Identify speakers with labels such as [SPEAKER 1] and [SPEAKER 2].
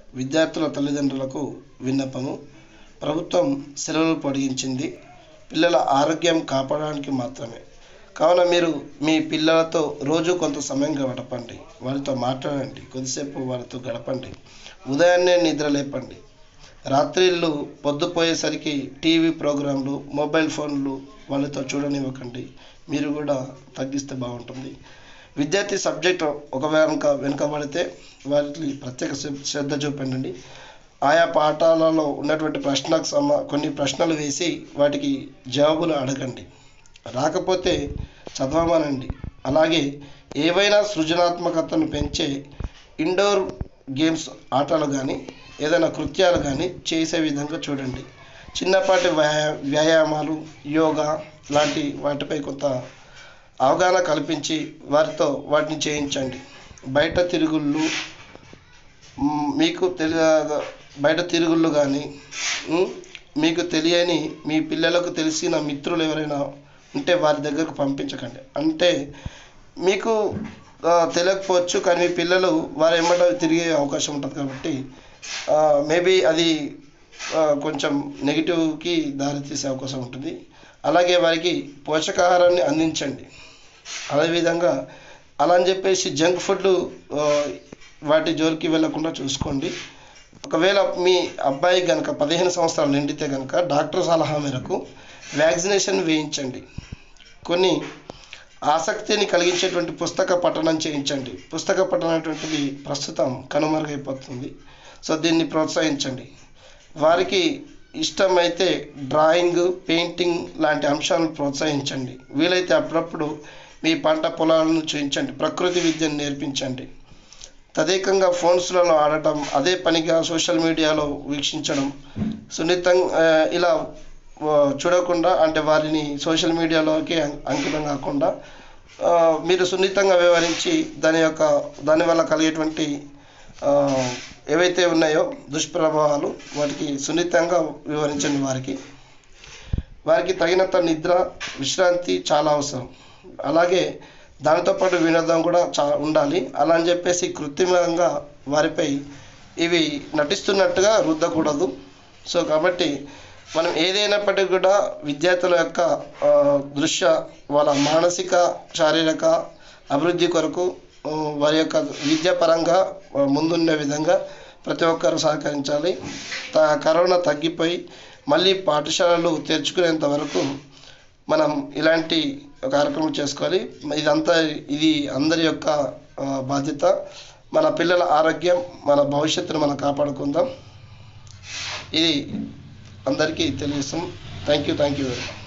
[SPEAKER 1] విద్యార్థుల తల్లిదండ్రులకు విన్నపము ప్రభుత్వం సెలవులు పొడిగించింది పిల్లల ఆరోగ్యం కాపాడడానికి మాత్రమే కావున మీరు మీ పిల్లలతో రోజు కొంత సమయం గడపండి వారితో మాట్లాడండి కొద్దిసేపు వారితో గడపండి ఉదయాన్నే నిద్ర లేపండి రాత్రిళ్ళు పొద్దుపోయేసరికి టీవీ ప్రోగ్రాంలు మొబైల్ ఫోన్లు వాళ్ళతో చూడనివ్వకండి మీరు కూడా తగ్గిస్తే బాగుంటుంది విద్యార్థి సబ్జెక్ట్ ఒక వెనుక వెనుకబడితే వారికి ప్రత్యేక శ్ర- శ్రద్ధ చూపండి ఆయా పాఠాలలో ఉన్నటువంటి ప్రశ్నకు సమ కొన్ని ప్రశ్నలు వేసి వాటికి జవాబులు అడగండి రాకపోతే చదవమనండి అలాగే ఏవైనా సృజనాత్మకతను పెంచే ఇండోర్ గేమ్స్ ఆటలు కానీ ఏదైనా కృత్యాలు కానీ చేసే విధంగా చూడండి చిన్నపాటి వ్యాయా వ్యాయామాలు యోగా లాంటి వాటిపై కొంత అవగాహన కల్పించి వారితో వాటిని చేయించండి బయట తిరుగుళ్ళు మ్, మీకు తెలియ బయట తిరుగుళ్ళు కానీ మీకు తెలియని మీ పిల్లలకు తెలిసిన మిత్రులు ఎవరైనా ఉంటే వారి దగ్గరకు పంపించకండి అంటే మీకు ఆ, తెలియకపోవచ్చు కానీ మీ పిల్లలు వారు ఎమ్మట తిరిగే అవకాశం ఉంటుంది కాబట్టి మేబీ అది ఆ, కొంచెం నెగిటివ్కి దారితీసే అవకాశం ఉంటుంది అలాగే వారికి పోషకాహారాన్ని అందించండి అదేవిధంగా అలా అని చెప్పేసి జంక్ ఫుడ్ వాటి జోలికి వెళ్ళకుండా చూసుకోండి ఒకవేళ మీ అబ్బాయి కనుక పదిహేను సంవత్సరాలు నిండితే కనుక డాక్టర్ సలహా మేరకు వ్యాక్సినేషన్ వేయించండి కొన్ని ఆసక్తిని కలిగించేటువంటి పుస్తక పఠనం చేయించండి పుస్తక పఠనం అనేటువంటిది ప్రస్తుతం కనుమరుగైపోతుంది సో దీన్ని ప్రోత్సహించండి వారికి ఇష్టమైతే డ్రాయింగ్ పెయింటింగ్ లాంటి అంశాలను ప్రోత్సహించండి వీలైతే అప్పుడప్పుడు మీ పంట పొలాలను చూపించండి ప్రకృతి విద్యను నేర్పించండి తదేకంగా ఫోన్స్లలో ఆడటం అదే పనిగా సోషల్ మీడియాలో వీక్షించడం సున్నితంగా ఆ, ఇలా ఆ, చూడకుండా అంటే వారిని సోషల్ మీడియాలోకి అం- అంకితం కాకుండా ఆ, మీరు సున్నితంగా వ్యవహరించి దాని యొక్క దానివల్ల కలిగేటువంటి ఆ, ఏవైతే ఉన్నాయో దుష్ప్రభావాలు వాటికి సున్నితంగా వివరించండి వారికి వారికి తగినంత నిద్ర విశ్రాంతి చాలా అవసరం అలాగే దానితో పాటు వినోదం కూడా చా ఉండాలి అలా అని చెప్పేసి కృత్రిమంగా వారిపై ఇవి నటిస్తున్నట్టుగా రుద్దకూడదు సో కాబట్టి మనం ఏదైనప్పటికీ కూడా విద్యార్థుల యొక్క ఆ, దృశ్య వాళ్ళ మానసిక శారీరక అభివృద్ధి కొరకు ఆ, వారి యొక్క విద్యాపరంగా ఆ, ముందుండే విధంగా ప్రతి ఒక్కరు సహకరించాలి త కరోనా తగ్గిపోయి మళ్ళీ పాఠశాలలు తెరుచుకునేంత వరకు మనం ఇలాంటి కార్యక్రమం చేసుకోవాలి ఇదంతా ఇది అందరి యొక్క ఆ, బాధ్యత మన పిల్లల ఆరోగ్యం మన భవిష్యత్తును మనం కాపాడుకుందాం ఇది అందరికీ తెలియజేస్తాం thank you thank you very much